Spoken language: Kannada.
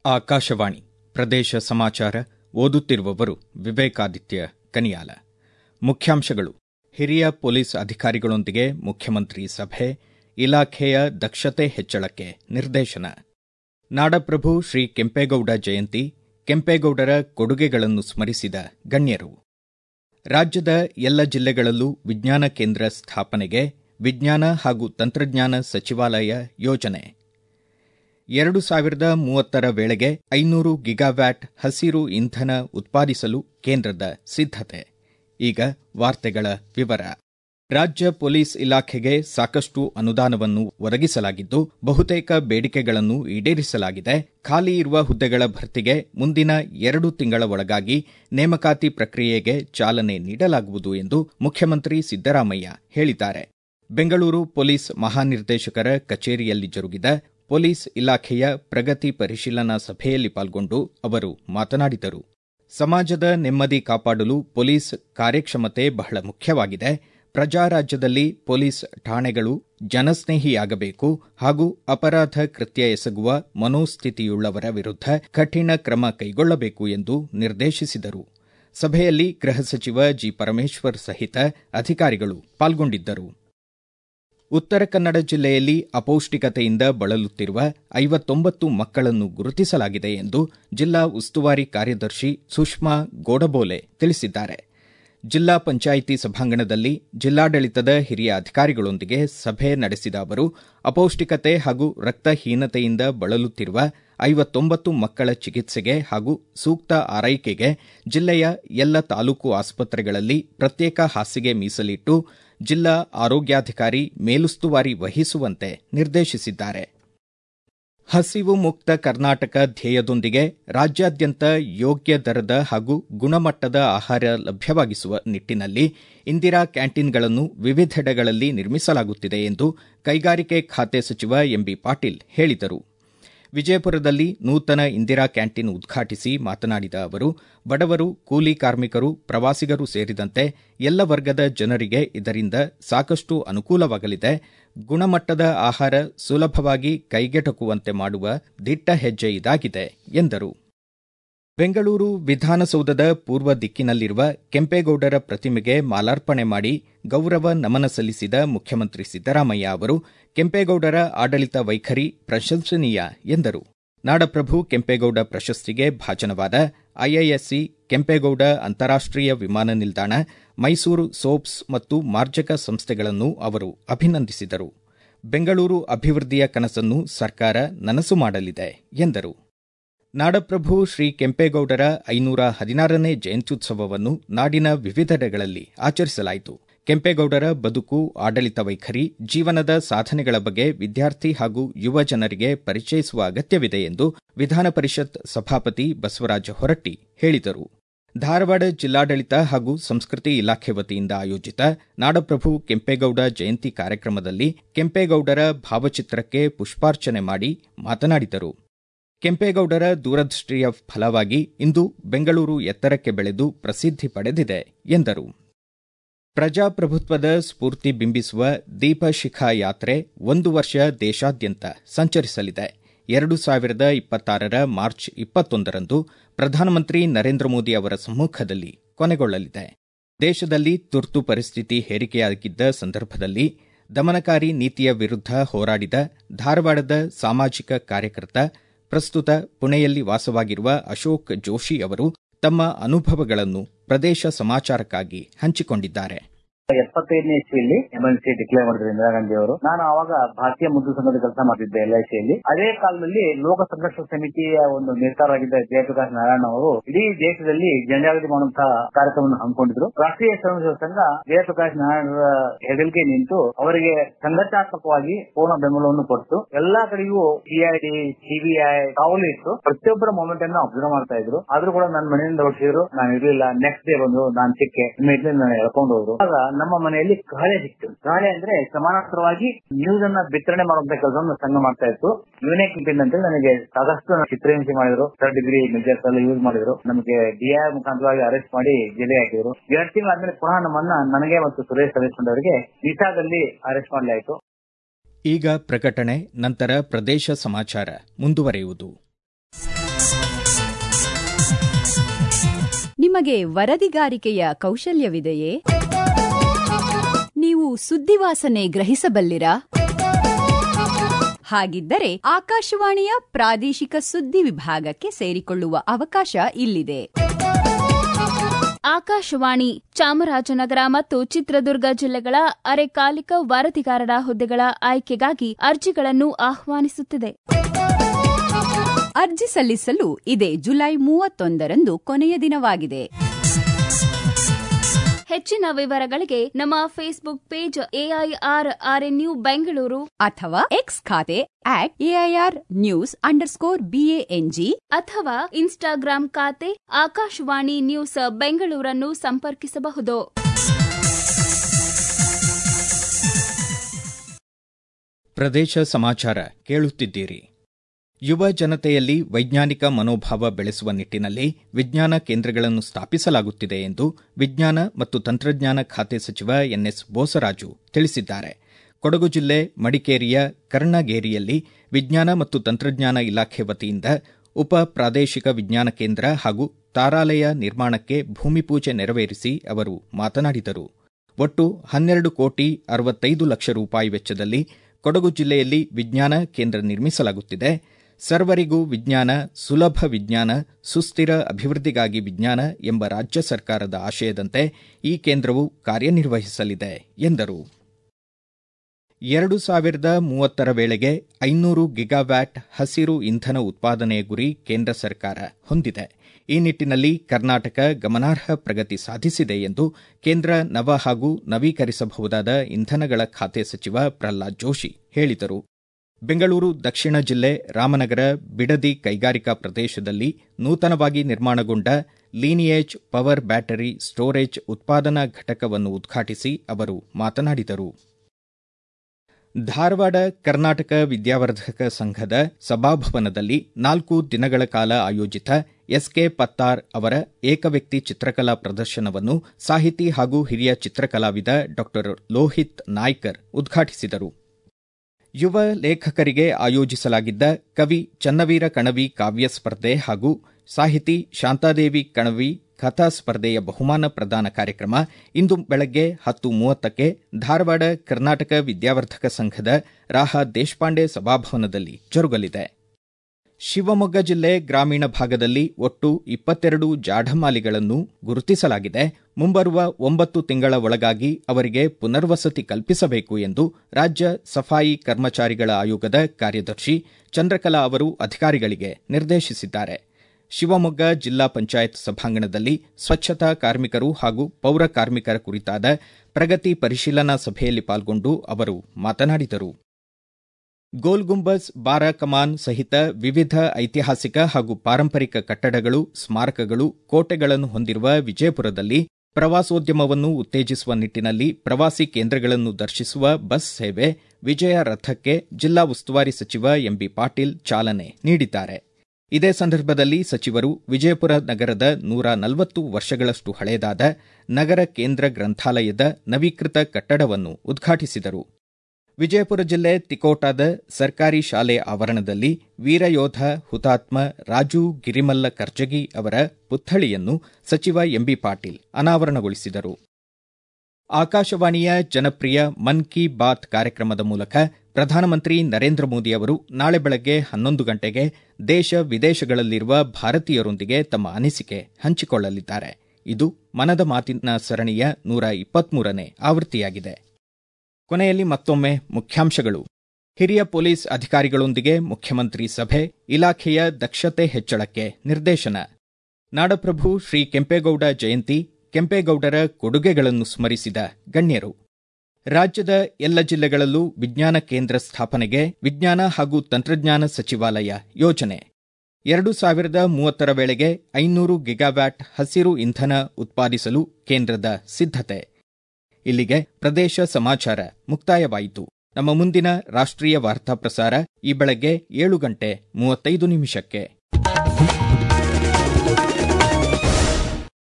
ಆಕಾಶವಾಣಿ ಪ್ರದೇಶ ಸಮಾಚಾರ ಓದುತ್ತಿರುವವರು ವಿವೇಕಾದಿತ್ಯ ಕನಿಯಾಲ ಮುಖ್ಯಾಂಶಗಳು ಹಿರಿಯ ಪೊಲೀಸ್ ಅಧಿಕಾರಿಗಳೊಂದಿಗೆ ಮುಖ್ಯಮಂತ್ರಿ ಸಭೆ ಇಲಾಖೆಯ ದಕ್ಷತೆ ಹೆಚ್ಚಳಕ್ಕೆ ನಿರ್ದೇಶನ ನಾಡಪ್ರಭು ಶ್ರೀ ಕೆಂಪೇಗೌಡ ಜಯಂತಿ ಕೆಂಪೇಗೌಡರ ಕೊಡುಗೆಗಳನ್ನು ಸ್ಮರಿಸಿದ ಗಣ್ಯರು ರಾಜ್ಯದ ಎಲ್ಲ ಜಿಲ್ಲೆಗಳಲ್ಲೂ ವಿಜ್ಞಾನ ಕೇಂದ್ರ ಸ್ಥಾಪನೆಗೆ ವಿಜ್ಞಾನ ಹಾಗೂ ತಂತ್ರಜ್ಞಾನ ಸಚಿವಾಲಯ ಯೋಜನೆ ಎರಡು ಸಾವಿರದ ಮೂವತ್ತರ ವೇಳೆಗೆ ಐನೂರು ಗಿಗಾವ್ಯಾಟ್ ಹಸಿರು ಇಂಧನ ಉತ್ಪಾದಿಸಲು ಕೇಂದ್ರದ ಸಿದ್ದತೆ ಈಗ ವಾರ್ತೆಗಳ ವಿವರ ರಾಜ್ಯ ಪೊಲೀಸ್ ಇಲಾಖೆಗೆ ಸಾಕಷ್ಟು ಅನುದಾನವನ್ನು ಒದಗಿಸಲಾಗಿದ್ದು ಬಹುತೇಕ ಬೇಡಿಕೆಗಳನ್ನು ಈಡೇರಿಸಲಾಗಿದೆ ಖಾಲಿ ಇರುವ ಹುದ್ದೆಗಳ ಭರ್ತಿಗೆ ಮುಂದಿನ ಎರಡು ತಿಂಗಳ ಒಳಗಾಗಿ ನೇಮಕಾತಿ ಪ್ರಕ್ರಿಯೆಗೆ ಚಾಲನೆ ನೀಡಲಾಗುವುದು ಎಂದು ಮುಖ್ಯಮಂತ್ರಿ ಸಿದ್ದರಾಮಯ್ಯ ಹೇಳಿದ್ದಾರೆ ಬೆಂಗಳೂರು ಪೊಲೀಸ್ ಮಹಾನಿರ್ದೇಶಕರ ಕಚೇರಿಯಲ್ಲಿ ಜರುಗಿದ ಪೊಲೀಸ್ ಇಲಾಖೆಯ ಪ್ರಗತಿ ಪರಿಶೀಲನಾ ಸಭೆಯಲ್ಲಿ ಪಾಲ್ಗೊಂಡು ಅವರು ಮಾತನಾಡಿದರು ಸಮಾಜದ ನೆಮ್ಮದಿ ಕಾಪಾಡಲು ಪೊಲೀಸ್ ಕಾರ್ಯಕ್ಷಮತೆ ಬಹಳ ಮುಖ್ಯವಾಗಿದೆ ಪ್ರಜಾರಾಜ್ಯದಲ್ಲಿ ಪೊಲೀಸ್ ಠಾಣೆಗಳು ಜನಸ್ನೇಹಿಯಾಗಬೇಕು ಹಾಗೂ ಅಪರಾಧ ಕೃತ್ಯ ಎಸಗುವ ಮನೋಸ್ಥಿತಿಯುಳ್ಳವರ ವಿರುದ್ಧ ಕಠಿಣ ಕ್ರಮ ಕೈಗೊಳ್ಳಬೇಕು ಎಂದು ನಿರ್ದೇಶಿಸಿದರು ಸಭೆಯಲ್ಲಿ ಗೃಹ ಸಚಿವ ಜಿ ಪರಮೇಶ್ವರ್ ಸಹಿತ ಅಧಿಕಾರಿಗಳು ಪಾಲ್ಗೊಂಡಿದ್ದರು ಉತ್ತರ ಕನ್ನಡ ಜಿಲ್ಲೆಯಲ್ಲಿ ಅಪೌಷ್ಟಿಕತೆಯಿಂದ ಬಳಲುತ್ತಿರುವ ಐವತ್ತೊಂಬತ್ತು ಮಕ್ಕಳನ್ನು ಗುರುತಿಸಲಾಗಿದೆ ಎಂದು ಜಿಲ್ಲಾ ಉಸ್ತುವಾರಿ ಕಾರ್ಯದರ್ಶಿ ಸುಷ್ಮಾ ಗೋಡಬೋಲೆ ತಿಳಿಸಿದ್ದಾರೆ ಜಿಲ್ಲಾ ಪಂಚಾಯಿತಿ ಸಭಾಂಗಣದಲ್ಲಿ ಜಿಲ್ಲಾಡಳಿತದ ಹಿರಿಯ ಅಧಿಕಾರಿಗಳೊಂದಿಗೆ ಸಭೆ ನಡೆಸಿದ ಅವರು ಅಪೌಷ್ಟಿಕತೆ ಹಾಗೂ ರಕ್ತಹೀನತೆಯಿಂದ ಬಳಲುತ್ತಿರುವ ಐವತ್ತೊಂಬತ್ತು ಮಕ್ಕಳ ಚಿಕಿತ್ಸೆಗೆ ಹಾಗೂ ಸೂಕ್ತ ಆರೈಕೆಗೆ ಜಿಲ್ಲೆಯ ಎಲ್ಲ ತಾಲೂಕು ಆಸ್ಪತ್ರೆಗಳಲ್ಲಿ ಪ್ರತ್ಯೇಕ ಹಾಸಿಗೆ ಮೀಸಲಿಟ್ಟು ಜಿಲ್ಲಾ ಆರೋಗ್ಯಾಧಿಕಾರಿ ಮೇಲುಸ್ತುವಾರಿ ವಹಿಸುವಂತೆ ನಿರ್ದೇಶಿಸಿದ್ದಾರೆ ಹಸಿವು ಮುಕ್ತ ಕರ್ನಾಟಕ ಧ್ಯೇಯದೊಂದಿಗೆ ರಾಜ್ಯಾದ್ಯಂತ ಯೋಗ್ಯ ದರದ ಹಾಗೂ ಗುಣಮಟ್ಟದ ಆಹಾರ ಲಭ್ಯವಾಗಿಸುವ ನಿಟ್ಟಿನಲ್ಲಿ ಇಂದಿರಾ ಕ್ಯಾಂಟೀನ್ಗಳನ್ನು ವಿವಿಧೆಡೆಗಳಲ್ಲಿ ನಿರ್ಮಿಸಲಾಗುತ್ತಿದೆ ಎಂದು ಕೈಗಾರಿಕೆ ಖಾತೆ ಸಚಿವ ಎಂಬಿ ಪಾಟೀಲ್ ಹೇಳಿದರು ವಿಜಯಪುರದಲ್ಲಿ ನೂತನ ಇಂದಿರಾ ಕ್ಯಾಂಟೀನ್ ಉದ್ಘಾಟಿಸಿ ಮಾತನಾಡಿದ ಅವರು ಬಡವರು ಕೂಲಿ ಕಾರ್ಮಿಕರು ಪ್ರವಾಸಿಗರು ಸೇರಿದಂತೆ ಎಲ್ಲ ವರ್ಗದ ಜನರಿಗೆ ಇದರಿಂದ ಸಾಕಷ್ಟು ಅನುಕೂಲವಾಗಲಿದೆ ಗುಣಮಟ್ಟದ ಆಹಾರ ಸುಲಭವಾಗಿ ಕೈಗೆಟಕುವಂತೆ ಮಾಡುವ ದಿಟ್ಟ ಹೆಜ್ಜೆ ಇದಾಗಿದೆ ಎಂದರು ಬೆಂಗಳೂರು ವಿಧಾನಸೌಧದ ಪೂರ್ವ ದಿಕ್ಕಿನಲ್ಲಿರುವ ಕೆಂಪೇಗೌಡರ ಪ್ರತಿಮೆಗೆ ಮಾಲಾರ್ಪಣೆ ಮಾಡಿ ಗೌರವ ನಮನ ಸಲ್ಲಿಸಿದ ಮುಖ್ಯಮಂತ್ರಿ ಸಿದ್ದರಾಮಯ್ಯ ಅವರು ಕೆಂಪೇಗೌಡರ ಆಡಳಿತ ವೈಖರಿ ಪ್ರಶಂಸನೀಯ ಎಂದರು ನಾಡಪ್ರಭು ಕೆಂಪೇಗೌಡ ಪ್ರಶಸ್ತಿಗೆ ಭಾಜನವಾದ ಐಐಎಸ್ಸಿ ಕೆಂಪೇಗೌಡ ಅಂತಾರಾಷ್ಟೀಯ ವಿಮಾನ ನಿಲ್ದಾಣ ಮೈಸೂರು ಸೋಪ್ಸ್ ಮತ್ತು ಮಾರ್ಜಕ ಸಂಸ್ಥೆಗಳನ್ನು ಅವರು ಅಭಿನಂದಿಸಿದರು ಬೆಂಗಳೂರು ಅಭಿವೃದ್ಧಿಯ ಕನಸನ್ನು ಸರ್ಕಾರ ನನಸು ಮಾಡಲಿದೆ ಎಂದರು ನಾಡಪ್ರಭು ಶ್ರೀ ಕೆಂಪೇಗೌಡರ ಐನೂರ ಹದಿನಾರನೇ ಜಯಂತ್ಯುತ್ಸವವನ್ನು ನಾಡಿನ ವಿವಿಧೆಡೆಗಳಲ್ಲಿ ಆಚರಿಸಲಾಯಿತು ಕೆಂಪೇಗೌಡರ ಬದುಕು ಆಡಳಿತ ವೈಖರಿ ಜೀವನದ ಸಾಧನೆಗಳ ಬಗ್ಗೆ ವಿದ್ಯಾರ್ಥಿ ಹಾಗೂ ಯುವ ಜನರಿಗೆ ಪರಿಚಯಿಸುವ ಅಗತ್ಯವಿದೆ ಎಂದು ವಿಧಾನ ಪರಿಷತ್ ಸಭಾಪತಿ ಬಸವರಾಜ ಹೊರಟ್ಟಿ ಹೇಳಿದರು ಧಾರವಾಡ ಜಿಲ್ಲಾಡಳಿತ ಹಾಗೂ ಸಂಸ್ಕೃತಿ ಇಲಾಖೆ ವತಿಯಿಂದ ಆಯೋಜಿತ ನಾಡಪ್ರಭು ಕೆಂಪೇಗೌಡ ಜಯಂತಿ ಕಾರ್ಯಕ್ರಮದಲ್ಲಿ ಕೆಂಪೇಗೌಡರ ಭಾವಚಿತ್ರಕ್ಕೆ ಪುಷ್ಪಾರ್ಚನೆ ಮಾಡಿ ಮಾತನಾಡಿದರು ಕೆಂಪೇಗೌಡರ ದೂರದೃಷ್ಟಿಯ ಫಲವಾಗಿ ಇಂದು ಬೆಂಗಳೂರು ಎತ್ತರಕ್ಕೆ ಬೆಳೆದು ಪ್ರಸಿದ್ಧಿ ಪಡೆದಿದೆ ಎಂದರು ಪ್ರಜಾಪ್ರಭುತ್ವದ ಸ್ಫೂರ್ತಿ ಬಿಂಬಿಸುವ ದೀಪಶಿಖಾ ಯಾತ್ರೆ ಒಂದು ವರ್ಷ ದೇಶಾದ್ಯಂತ ಸಂಚರಿಸಲಿದೆ ಎರಡು ಸಾವಿರದ ಇಪ್ಪತ್ತಾರರ ಮಾರ್ಚ್ ಇಪ್ಪತ್ತೊಂದರಂದು ಪ್ರಧಾನಮಂತ್ರಿ ನರೇಂದ್ರ ಮೋದಿ ಅವರ ಸಮ್ಮುಖದಲ್ಲಿ ಕೊನೆಗೊಳ್ಳಲಿದೆ ದೇಶದಲ್ಲಿ ತುರ್ತು ಪರಿಸ್ಥಿತಿ ಹೇರಿಕೆಯಾಗಿದ್ದ ಸಂದರ್ಭದಲ್ಲಿ ದಮನಕಾರಿ ನೀತಿಯ ವಿರುದ್ಧ ಹೋರಾಡಿದ ಧಾರವಾಡದ ಸಾಮಾಜಿಕ ಕಾರ್ಯಕರ್ತ ಪ್ರಸ್ತುತ ಪುಣೆಯಲ್ಲಿ ವಾಸವಾಗಿರುವ ಅಶೋಕ್ ಜೋಶಿ ಅವರು ತಮ್ಮ ಅನುಭವಗಳನ್ನು ಪ್ರದೇಶ ಸಮಾಚಾರಕ್ಕಾಗಿ ಹಂಚಿಕೊಂಡಿದ್ದಾರೆ ಎಪ್ಪತ್ತೈದನೇ ಇಸ್ವಿಯಲ್ಲಿ ಎಮರ್ಜೆನ್ಸಿ ಡಿಕ್ಲೇರ್ ಮಾಡಿದ್ರು ಇಂದಿರಾ ಗಾಂಧಿ ಅವರು ನಾನು ಅವಾಗ ಭಾರತೀಯ ಮುದ್ದು ಸಂಘದ ಕೆಲಸ ಮಾಡ್ತಿದ್ದೆ ಎಲ್ ಐ ಸಿಯಲ್ಲಿ ಅದೇ ಕಾಲದಲ್ಲಿ ಲೋಕ ಸಂಘರ್ಷ ಸಮಿತಿಯ ಒಂದು ನಿರ್ಧಾರವಾಗಿದ್ದ ಜಯಪ್ರಕಾಶ್ ನಾರಾಯಣ ಅವರು ಇಡೀ ದೇಶದಲ್ಲಿ ಜನಜಾಗೃತಿ ಮಾಡುವಂತಹ ಕಾರ್ಯಕ್ರಮವನ್ನು ಹಮ್ಮಿಕೊಂಡಿದ್ರು ರಾಷ್ಟ್ರೀಯ ಸ್ವಯಂ ಸೇವಕ ಸಂಘ ಜಯಪ್ರಕಾಶ್ ನಾರಾಯಣರ ಹೆಗಲಿಗೆ ನಿಂತು ಅವರಿಗೆ ಸಂಘಟನಾತ್ಮಕವಾಗಿ ಪೂರ್ಣ ಬೆಂಬಲವನ್ನು ಕೊಟ್ಟು ಎಲ್ಲಾ ಕಡೆಗೂ ಸಿಐಡಿ ಸಿಬಿಐ ಕಾವಲು ಇತ್ತು ಪ್ರತಿಯೊಬ್ಬರ ಮೂಮೆಂಟ್ ಅನ್ನು ಅಬ್ಸರ್ವ್ ಮಾಡ್ತಾ ಇದ್ರು ಆದ್ರೂ ಕೂಡ ನನ್ನ ಮನೆಯಿಂದ ಹೊರಟಿದ್ರು ನಾನು ಇರಲಿಲ್ಲ ನೆಕ್ಸ್ಟ್ ಡೇ ಬಂದು ನಾನು ಚಿಕ್ಕೆ ಇಮಿಡಿಯೇಟ್ಲಿ ನಾನು ಎಳ್ಕೊಂಡು ಹೋದ್ರು ಆಗ ನಮ್ಮ ಮನೆಯಲ್ಲಿ ಕಹಳೆ ಸಿಕ್ತು ಕಹಳೆ ಅಂದ್ರೆ ಸಮಾನಾಂತರವಾಗಿ ನ್ಯೂಸ್ ಅನ್ನ ಬಿತ್ತರಣೆ ಮಾಡುವಂತ ಕೆಲಸವನ್ನು ಸಂಘ ಮಾಡ್ತಾ ಇತ್ತು ಯುನಿಕ್ ಇಂಪಿನ್ ಅಂತ ನನಗೆ ಸಾಕಷ್ಟು ಚಿತ್ರಹಿಂಸೆ ಮಾಡಿದ್ರು ಥರ್ಡ್ ಡಿಗ್ರಿ ಮೆಜರ್ಸ್ ಎಲ್ಲ ಯೂಸ್ ಮಾಡಿದ್ರು ನಮಗೆ ಡಿಐ ಮುಖಾಂತರವಾಗಿ ಅರೆಸ್ಟ್ ಮಾಡಿ ಜೈಲಿಗೆ ಹಾಕಿದ್ರು ಎರಡು ತಿಂಗಳಾದ್ಮೇಲೆ ಪುನಃ ನಮ್ಮನ್ನ ನನಗೆ ಮತ್ತು ಸುರೇಶ್ ಸದಸ್ಯರವರಿಗೆ ನಿಸಾದಲ್ಲಿ ಅರೆಸ್ಟ್ ಮಾಡಲಾಯಿತು ಈಗ ಪ್ರಕಟಣೆ ನಂತರ ಪ್ರದೇಶ ಸಮಾಚಾರ ಮುಂದುವರೆಯುವುದು ನಿಮಗೆ ವರದಿಗಾರಿಕೆಯ ಕೌಶಲ್ಯವಿದೆಯೇ ನೀವು ಸುದ್ದಿವಾಸನೆ ಗ್ರಹಿಸಬಲ್ಲಿರಾ ಹಾಗಿದ್ದರೆ ಆಕಾಶವಾಣಿಯ ಪ್ರಾದೇಶಿಕ ಸುದ್ದಿ ವಿಭಾಗಕ್ಕೆ ಸೇರಿಕೊಳ್ಳುವ ಅವಕಾಶ ಇಲ್ಲಿದೆ ಆಕಾಶವಾಣಿ ಚಾಮರಾಜನಗರ ಮತ್ತು ಚಿತ್ರದುರ್ಗ ಜಿಲ್ಲೆಗಳ ಅರೆಕಾಲಿಕ ವರದಿಗಾರರ ಹುದ್ದೆಗಳ ಆಯ್ಕೆಗಾಗಿ ಅರ್ಜಿಗಳನ್ನು ಆಹ್ವಾನಿಸುತ್ತಿದೆ ಅರ್ಜಿ ಸಲ್ಲಿಸಲು ಇದೇ ಜುಲೈ ಮೂವತ್ತೊಂದರಂದು ಕೊನೆಯ ದಿನವಾಗಿದೆ ಹೆಚ್ಚಿನ ವಿವರಗಳಿಗೆ ನಮ್ಮ Facebook page AIR RNU Bengaluru ಅಥವಾ ಎಕ್ಸ್ ಖಾತೆ at AIR news underscore BANG ಅಥವಾ ಇನ್ಸ್ಟಾಗ್ರಾಂ ಖಾತೆ ಆಕಾಶವಾಣಿ ನ್ಯೂಸ್ ಬೆಂಗಳೂರನ್ನು ಸಂಪರ್ಕಿಸಬಹುದು ಪ್ರದೇಶ ಸಮಾಚಾರ ಕೇಳುತ್ತಿದ್ದೀರಿ ಯುವ ಜನತೆಯಲ್ಲಿ ವೈಜ್ಞಾನಿಕ ಮನೋಭಾವ ಬೆಳೆಸುವ ನಿಟ್ಟಿನಲ್ಲಿ ವಿಜ್ಞಾನ ಕೇಂದ್ರಗಳನ್ನು ಸ್ಥಾಪಿಸಲಾಗುತ್ತಿದೆ ಎಂದು ವಿಜ್ಞಾನ ಮತ್ತು ತಂತ್ರಜ್ಞಾನ ಖಾತೆ ಸಚಿವ ಎನ್ಎಸ್ ಬೋಸರಾಜು ತಿಳಿಸಿದ್ದಾರೆ ಕೊಡಗು ಜಿಲ್ಲೆ ಮಡಿಕೇರಿಯ ಕರ್ಣಗೇರಿಯಲ್ಲಿ ವಿಜ್ಞಾನ ಮತ್ತು ತಂತ್ರಜ್ಞಾನ ಇಲಾಖೆ ವತಿಯಿಂದ ಉಪ ಪ್ರಾದೇಶಿಕ ವಿಜ್ಞಾನ ಕೇಂದ್ರ ಹಾಗೂ ತಾರಾಲಯ ನಿರ್ಮಾಣಕ್ಕೆ ಭೂಮಿಪೂಜೆ ನೆರವೇರಿಸಿ ಅವರು ಮಾತನಾಡಿದರು ಒಟ್ಟು ಹನ್ನೆರಡು ಕೋಟಿ ಅರವತ್ತೈದು ಲಕ್ಷ ರೂಪಾಯಿ ವೆಚ್ಚದಲ್ಲಿ ಕೊಡಗು ಜಿಲ್ಲೆಯಲ್ಲಿ ವಿಜ್ಞಾನ ಕೇಂದ್ರ ನಿರ್ಮಿಸಲಾಗುತ್ತಿದೆ ಸರ್ವರಿಗೂ ವಿಜ್ಞಾನ ಸುಲಭ ವಿಜ್ಞಾನ ಸುಸ್ಥಿರ ಅಭಿವೃದ್ಧಿಗಾಗಿ ವಿಜ್ಞಾನ ಎಂಬ ರಾಜ್ಯ ಸರ್ಕಾರದ ಆಶಯದಂತೆ ಈ ಕೇಂದ್ರವು ಕಾರ್ಯನಿರ್ವಹಿಸಲಿದೆ ಎಂದರು ಎರಡು ಸಾವಿರದ ಮೂವತ್ತರ ವೇಳೆಗೆ ಐನೂರು ಗಿಗಾವ್ಯಾಟ್ ಹಸಿರು ಇಂಧನ ಉತ್ಪಾದನೆಯ ಗುರಿ ಕೇಂದ್ರ ಸರ್ಕಾರ ಹೊಂದಿದೆ ಈ ನಿಟ್ಟಿನಲ್ಲಿ ಕರ್ನಾಟಕ ಗಮನಾರ್ಹ ಪ್ರಗತಿ ಸಾಧಿಸಿದೆ ಎಂದು ಕೇಂದ್ರ ನವ ಹಾಗೂ ನವೀಕರಿಸಬಹುದಾದ ಇಂಧನಗಳ ಖಾತೆ ಸಚಿವ ಪ್ರಹ್ಲಾದ್ ಜೋಶಿ ಹೇಳಿದರು ಬೆಂಗಳೂರು ದಕ್ಷಿಣ ಜಿಲ್ಲೆ ರಾಮನಗರ ಬಿಡದಿ ಕೈಗಾರಿಕಾ ಪ್ರದೇಶದಲ್ಲಿ ನೂತನವಾಗಿ ನಿರ್ಮಾಣಗೊಂಡ ಲೀನಿಯೇಜ್ ಪವರ್ ಬ್ಯಾಟರಿ ಸ್ಟೋರೇಜ್ ಉತ್ಪಾದನಾ ಘಟಕವನ್ನು ಉದ್ಘಾಟಿಸಿ ಅವರು ಮಾತನಾಡಿದರು ಧಾರವಾಡ ಕರ್ನಾಟಕ ವಿದ್ಯಾವರ್ಧಕ ಸಂಘದ ಸಭಾಭವನದಲ್ಲಿ ನಾಲ್ಕು ದಿನಗಳ ಕಾಲ ಆಯೋಜಿತ ಎಸ್ಕೆ ಪತ್ತಾರ್ ಅವರ ಏಕವ್ಯಕ್ತಿ ಚಿತ್ರಕಲಾ ಪ್ರದರ್ಶನವನ್ನು ಸಾಹಿತಿ ಹಾಗೂ ಹಿರಿಯ ಚಿತ್ರಕಲಾವಿದ ಡಾ ಲೋಹಿತ್ ನಾಯ್ಕರ್ ಉದ್ಘಾಟಿಸಿದರು ಯುವ ಲೇಖಕರಿಗೆ ಆಯೋಜಿಸಲಾಗಿದ್ದ ಕವಿ ಚನ್ನವೀರ ಕಣವಿ ಕಾವ್ಯ ಸ್ಪರ್ಧೆ ಹಾಗೂ ಸಾಹಿತಿ ಶಾಂತಾದೇವಿ ಕಣವಿ ಕಥಾ ಸ್ಪರ್ಧೆಯ ಬಹುಮಾನ ಪ್ರದಾನ ಕಾರ್ಯಕ್ರಮ ಇಂದು ಬೆಳಗ್ಗೆ ಹತ್ತು ಮೂವತ್ತಕ್ಕೆ ಧಾರವಾಡ ಕರ್ನಾಟಕ ವಿದ್ಯಾವರ್ಧಕ ಸಂಘದ ರಾಹ ದೇಶಪಾಂಡೆ ಸಭಾಭವನದಲ್ಲಿ ಜರುಗಲಿದೆ ಶಿವಮೊಗ್ಗ ಜಿಲ್ಲೆ ಗ್ರಾಮೀಣ ಭಾಗದಲ್ಲಿ ಒಟ್ಟು ಇಪ್ಪತ್ತೆರಡು ಜಾಢಮಾಲಿಗಳನ್ನು ಗುರುತಿಸಲಾಗಿದೆ ಮುಂಬರುವ ಒಂಬತ್ತು ತಿಂಗಳ ಒಳಗಾಗಿ ಅವರಿಗೆ ಪುನರ್ವಸತಿ ಕಲ್ಪಿಸಬೇಕು ಎಂದು ರಾಜ್ಯ ಸಫಾಯಿ ಕರ್ಮಚಾರಿಗಳ ಆಯೋಗದ ಕಾರ್ಯದರ್ಶಿ ಚಂದ್ರಕಲಾ ಅವರು ಅಧಿಕಾರಿಗಳಿಗೆ ನಿರ್ದೇಶಿಸಿದ್ದಾರೆ ಶಿವಮೊಗ್ಗ ಜಿಲ್ಲಾ ಪಂಚಾಯತ್ ಸಭಾಂಗಣದಲ್ಲಿ ಸ್ವಚ್ಛತಾ ಕಾರ್ಮಿಕರು ಹಾಗೂ ಪೌರ ಕಾರ್ಮಿಕರ ಕುರಿತಾದ ಪ್ರಗತಿ ಪರಿಶೀಲನಾ ಸಭೆಯಲ್ಲಿ ಪಾಲ್ಗೊಂಡು ಅವರು ಮಾತನಾಡಿದರು ಗೋಲ್ ಗುಂಬಜ್ ಬಾರಾ ಕಮಾನ್ ಸಹಿತ ವಿವಿಧ ಐತಿಹಾಸಿಕ ಹಾಗೂ ಪಾರಂಪರಿಕ ಕಟ್ಟಡಗಳು ಸ್ಮಾರಕಗಳು ಕೋಟೆಗಳನ್ನು ಹೊಂದಿರುವ ವಿಜಯಪುರದಲ್ಲಿ ಪ್ರವಾಸೋದ್ಯಮವನ್ನು ಉತ್ತೇಜಿಸುವ ನಿಟ್ಟಿನಲ್ಲಿ ಪ್ರವಾಸಿ ಕೇಂದ್ರಗಳನ್ನು ದರ್ಶಿಸುವ ಬಸ್ ಸೇವೆ ವಿಜಯ ರಥಕ್ಕೆ ಜಿಲ್ಲಾ ಉಸ್ತುವಾರಿ ಸಚಿವ ಎಂಬಿ ಪಾಟೀಲ್ ಚಾಲನೆ ನೀಡಿದ್ದಾರೆ ಇದೇ ಸಂದರ್ಭದಲ್ಲಿ ಸಚಿವರು ವಿಜಯಪುರ ನಗರದ ನೂರ ನಲವತ್ತು ವರ್ಷಗಳಷ್ಟು ಹಳೆಯದಾದ ನಗರ ಕೇಂದ್ರ ಗ್ರಂಥಾಲಯದ ನವೀಕೃತ ಕಟ್ಟಡವನ್ನು ಉದ್ಘಾಟಿಸಿದರು ವಿಜಯಪುರ ಜಿಲ್ಲೆ ತಿಕೋಟಾದ ಸರ್ಕಾರಿ ಶಾಲೆ ಆವರಣದಲ್ಲಿ ವೀರಯೋಧ ಹುತಾತ್ಮ ರಾಜು ಗಿರಿಮಲ್ಲ ಕರ್ಜಗಿ ಅವರ ಪುತ್ಥಳಿಯನ್ನು ಸಚಿವ ಎಂಬಿ ಪಾಟೀಲ್ ಅನಾವರಣಗೊಳಿಸಿದರು ಆಕಾಶವಾಣಿಯ ಜನಪ್ರಿಯ ಮನ್ ಕಿ ಬಾತ್ ಕಾರ್ಯಕ್ರಮದ ಮೂಲಕ ಪ್ರಧಾನಮಂತ್ರಿ ನರೇಂದ್ರ ಮೋದಿ ಅವರು ನಾಳೆ ಬೆಳಗ್ಗೆ ಹನ್ನೊಂದು ಗಂಟೆಗೆ ದೇಶ ವಿದೇಶಗಳಲ್ಲಿರುವ ಭಾರತೀಯರೊಂದಿಗೆ ತಮ್ಮ ಅನಿಸಿಕೆ ಹಂಚಿಕೊಳ್ಳಲಿದ್ದಾರೆ ಇದು ಮನದ ಮಾತಿನ ಸರಣಿಯ ನೂರ ಇಪ್ಪತ್ಮೂರನೇ ಆವೃತ್ತಿಯಾಗಿದೆ ಕೊನೆಯಲ್ಲಿ ಮತ್ತೊಮ್ಮೆ ಮುಖ್ಯಾಂಶಗಳು ಹಿರಿಯ ಪೊಲೀಸ್ ಅಧಿಕಾರಿಗಳೊಂದಿಗೆ ಮುಖ್ಯಮಂತ್ರಿ ಸಭೆ ಇಲಾಖೆಯ ದಕ್ಷತೆ ಹೆಚ್ಚಳಕ್ಕೆ ನಿರ್ದೇಶನ ನಾಡಪ್ರಭು ಶ್ರೀ ಕೆಂಪೇಗೌಡ ಜಯಂತಿ ಕೆಂಪೇಗೌಡರ ಕೊಡುಗೆಗಳನ್ನು ಸ್ಮರಿಸಿದ ಗಣ್ಯರು ರಾಜ್ಯದ ಎಲ್ಲ ಜಿಲ್ಲೆಗಳಲ್ಲೂ ವಿಜ್ಞಾನ ಕೇಂದ್ರ ಸ್ಥಾಪನೆಗೆ ವಿಜ್ಞಾನ ಹಾಗೂ ತಂತ್ರಜ್ಞಾನ ಸಚಿವಾಲಯ ಯೋಜನೆ ಎರಡು ಸಾವಿರದ ಮೂವತ್ತರ ವೇಳೆಗೆ ಐನೂರು ಗಿಗಾವ್ಯಾಟ್ ಹಸಿರು ಇಂಧನ ಉತ್ಪಾದಿಸಲು ಕೇಂದ್ರದ ಸಿದ್ಧತೆ ಇಲ್ಲಿಗೆ ಪ್ರದೇಶ ಸಮಾಚಾರ ಮುಕ್ತಾಯವಾಯಿತು ನಮ್ಮ ಮುಂದಿನ ರಾಷ್ಟ್ರೀಯ ವಾರ್ತಾ ಪ್ರಸಾರ ಈ ಬೆಳಗ್ಗೆ ಏಳು ಗಂಟೆ ಮೂವತ್ತೈದು ನಿಮಿಷಕ್ಕೆ